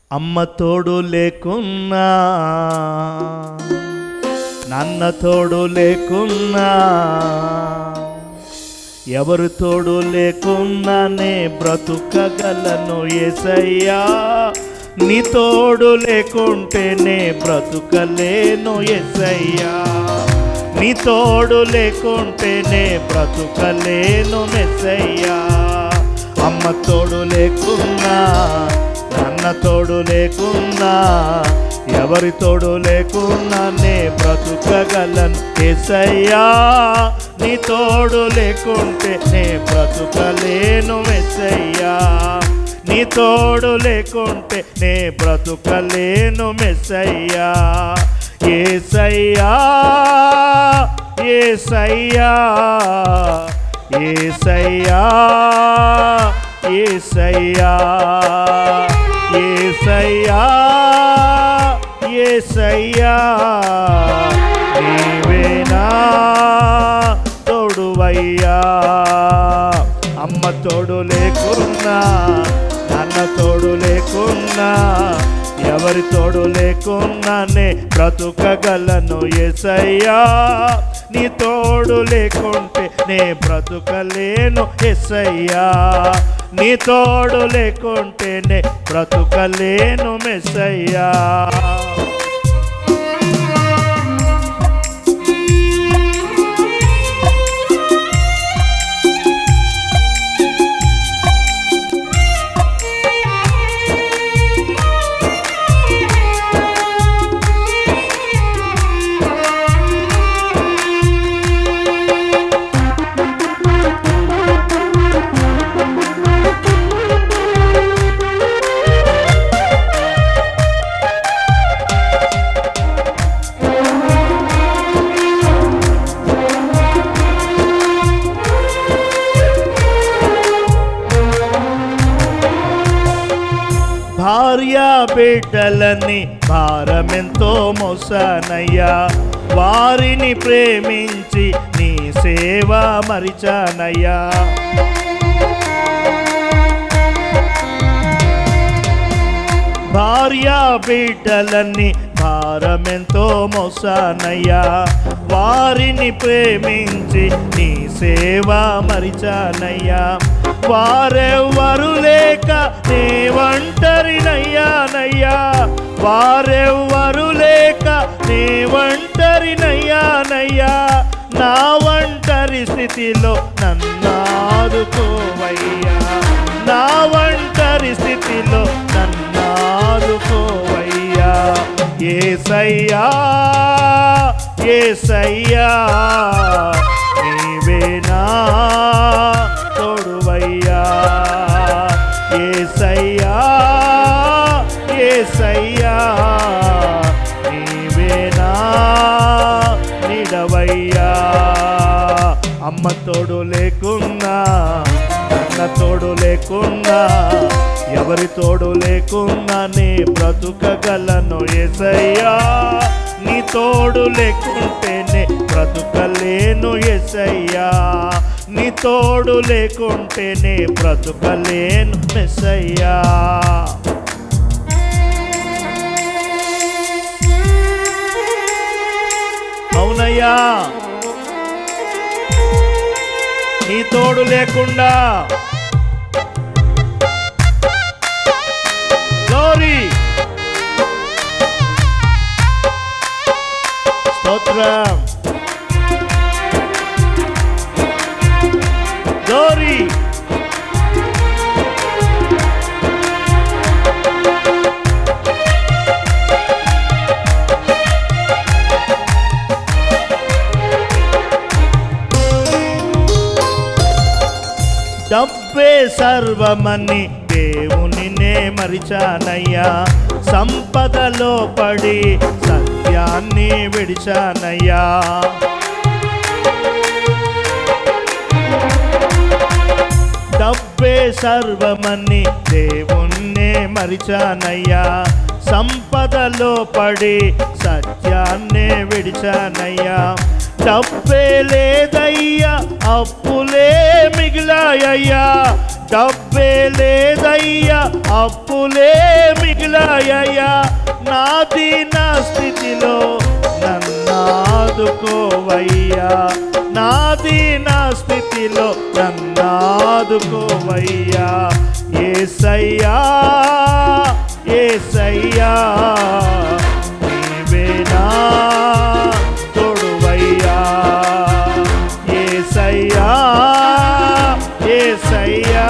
అమ్మ తోడు లేకున్నా నాన్న తోడు లేకున్నా ఎవరు తోడు లేకున్నానే బ్రతుకగలను ఏసయ్యా నీ తోడు లేకుంటేనే బ్రతుకలేను ఎసయ్యా నీ తోడు లేకుంటేనే బ్రతుకలేను మెస్సయ్యా అమ్మ తోడు లేకున్నా నాన్న తోడు లేకున్నా ఎవరి తోడు లేకున్నా నే బ్రతుకగలను ఎసయ్యా నీ తోడు లేకుంటే నే బ్రతుకలేను మెస్సయ్యా నీ తోడు లేకుంటే నే బ్రతుకలేను మెస్సయ్యా ఏసయ్యా ఏసయ్యా ఏసయ్యా ఏసయ్యా ఏసయ్యా ఏసయ్యా నీవేనా తోడువయ్యా అమ్మ తోడు లేకున్నా నాన్న తోడు లేకున్నా ఎవరి తోడు లేకున్నానే బ్రతుకగలను ఎసయ్యా నీ తోడు లేకుంటే నే బ్రతుకలేను ఎసయ్యా నీ తోడు లేకుంటే నే బ్రతుకలేను మెస్సయ్యా భార్య బిడ్డలని భారమెంతో మోసానయ్యా వారిని ప్రేమించి నీ సేవ మరిచానయ్యా భార్య బిడ్డలని భారమెంతో మోసానయ్యా వారిని ప్రేమించి నీ సేవ మరిచానయ్యా వారెవ్వరు లేక నే ఒంటరినయ్యానయ్యా వారెవ్వరు లేక నే ఒంటరినయ్యానయ్యా నా ఒంటరి స్థితిలో నన్నాదుకోవయ్యా నా ఒంటరి స్థితిలో నన్నాదుకోవయ్యా ఏసయ్యా ఏసయ్యా నీవేనా తోడువయ్యా ఏసయ్యా ఏసయ్యా నీవేనా నిడవయ్యా అమ్మ తోడు లేకున్నా అన్న తోడు లేకున్నా ఎవరి తోడు లేకున్నా నీ బ్రతుకగలను ఎసయ్యా నీ తోడు లేకుంటేనే బ్రతుకలేను ఎసయ్యా నీ తోడు లేకుంటేనే బ్రతుకలేను మెస్సయ్యా అవునయ్యా నీ తోడు లేకుండా గ్లోరీ స్తోత్రం గ్లోరీ డబ్బే సర్వమని దేవునినే మరిచానయ్యా సంపదలో పడి సత్యాన్ని విడిచానయ్యా డబ్బే సర్వమని దేవుణ్ణే మరిచానయ్యా సంపదలో పడి సత్యాన్నే విడిచానయ్యా డబ్బే లేదయ్యా అప్పులే మిగిలాయ్యా డబ్బే లేదయ్యా అప్పులే మిగిలాయ్యా నాది నా స్థితిలో నన్నాదుకోవయ్యా నాది నా స్థితిలో నన్నాదుకోవయ్యా ఏసయ్యా ఏసయ్యా నీవేనా తోడువయ్యా ఏసయ్యా ఏసయ్యా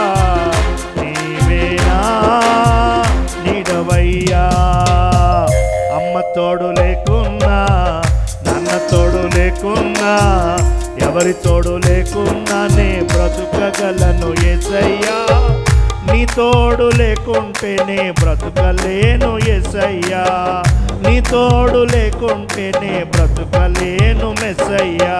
నీవేనా నీడవయ్యా అమ్మ తోడు లేకున్నా నాన్న తోడు లేకున్నా ఎవరి తోడు లేకున్నా నే బ్రతుకగలను ఏసయ్యా నీ తోడు లేకుంటేనే బ్రతుకలేను ఎసయ్యా నీ తోడు లేకుంటేనే బ్రతుకలేను మెస్సయ్యా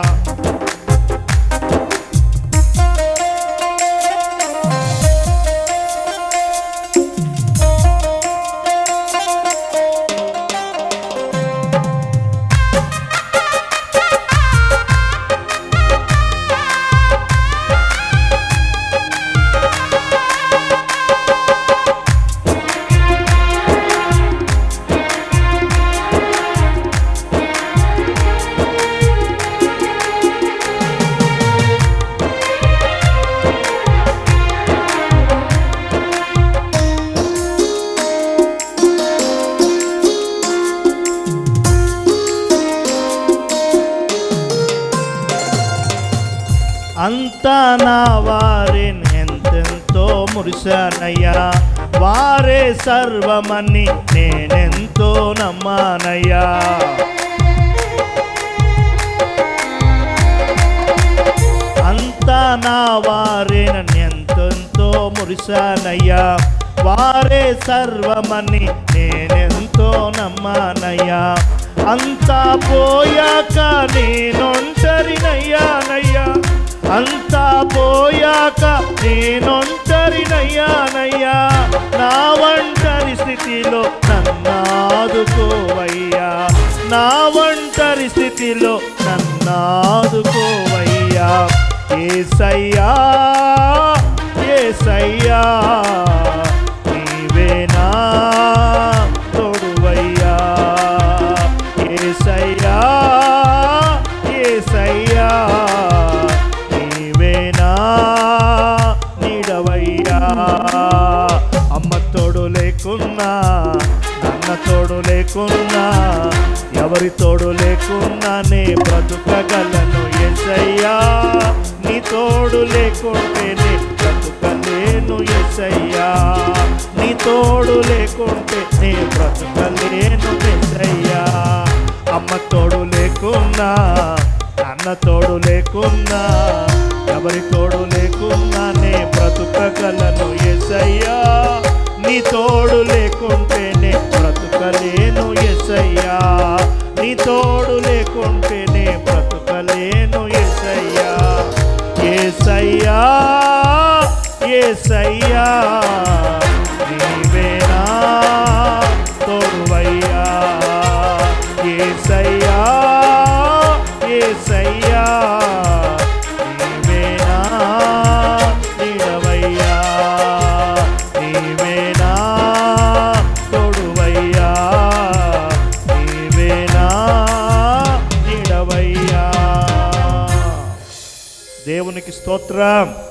అంతా నా వారిని ఎంతెంతో మురిశానయ్యా వారే సర్వమని నేనెంతో నమ్మానయ్యా అంతా నా వారిని ఎంతెంతో మురిశానయ్యా వారే సర్వమని నేనెంతో నమ్మానయ్యా అంతా పోయాక నేనొంటరినయ్యానయ్యా అంతా పోయాక నేనొంటరినయ్యానయ్యా నా ఒంటరి స్థితిలో నన్నాదుకోవయ్యా నా ఒంటరి స్థితిలో నన్నాదుకోవయ్యా ఏసయ్యా ఏసయ్యా నీవేనా తోడువయ్యా ఏసయ్యా ఏసయ్యా నీవేనా నీడవయ్యా అమ్మ తోడు లేకున్నా నాన్న తోడు లేకున్నా ఎవరి తోడు లేకున్నా నే బ్రతుకగలను ఎసయ్యా నీ తోడు లేకుంటేనే బ్రతుకలేను ఎసయ్యా నీ తోడు లేకుంటే నే బ్రతుకలేను ఎసయ్యా అమ్మ తోడు లేకున్నా నాన్న తోడు లేకున్నా ఎవరి తోడు లేకున్నా నే బ్రతుకగలను ఎసయ్యా నీ తోడు లేకుంటేనే బ్రతుకలేను ఎసయ్యా నీ తోడు లేకుంటేనే బ్రతుకలేను ఎసయ్యా ఏసయ్యా ఏసయ్యా నీవేనా తోడువయ్యా ఏసయ్యా ఏసయ్యా నీవేనా నీడవయ్యా నీవేనా తోడువయ్యా నీవేనా నీడవయ్యా దేవునికి స్తోత్రం